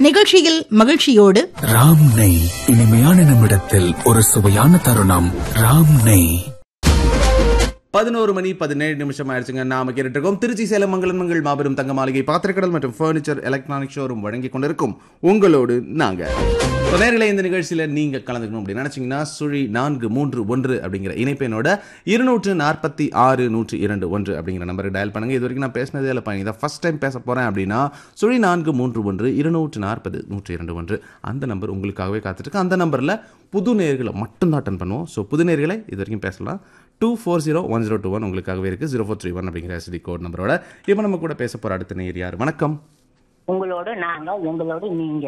நிகழ்ச்சியில் மகிழ்ச்சியோடு ராம் நெய் இனிமையான நிமிடத்தில் ஒரு சுவையான தருணம் ராம் நெய் பதினோரு மணி பதினேழு நிமிஷம் ஆயிடுச்சுங்க நாம கேட்டுட்டு இருக்கோம் திருச்சி சேலம் மங்களன் மங்கள் மாபெரும் தங்க மாளிகை பாத்திரக்கடல் மற்றும் ஃபர்னிச்சர் எலக்ட்ரானிக் ஷோரூம் வழங்கி கொண்டிருக்கும் உங்களோடு நாங்க இப்ப நேரலை இந்த நிகழ்ச்சியில நீங்க கலந்துக்கணும் அப்படின்னு நினைச்சீங்கன்னா சுழி நான்கு மூன்று ஒன்று அப்படிங்கிற இணைப்பெண்ணோட இருநூற்று நாற்பத்தி ஆறு நூற்றி இரண்டு ஒன்று அப்படிங்கிற நம்பருக்கு டயல் பண்ணுங்க இது வரைக்கும் நான் பேசினதே இல்லை பயணி இதை ஃபர்ஸ்ட் டைம் பேச போறேன் அப்படின்னா சுழி நான்கு மூன்று ஒன்று இருநூற்று நாற்பது நூற்றி இரண்டு ஒன்று அந்த நம்பர் உங்களுக்காகவே காத்துட்டு இருக்கு அந்த நம்பர்ல புது நேர்களை மட்டும்தான் அட்டன் பண்ணுவோம் ஸோ புது நேர்களை இது வரைக்கும் பேசலாம் two four zero one zero two one உங்களுக்காகவே இருக்குது ஜீரோ ஃபோர் த்ரீ ஒன் அப்படிங்கிற எஸ்டி கோட் நம்பரோட இப்போ நம்ம கூட பேச போகிற அடுத்த நேர் யார் வணக்கம் உங்களோட நாங்க உங்களோட நீங்க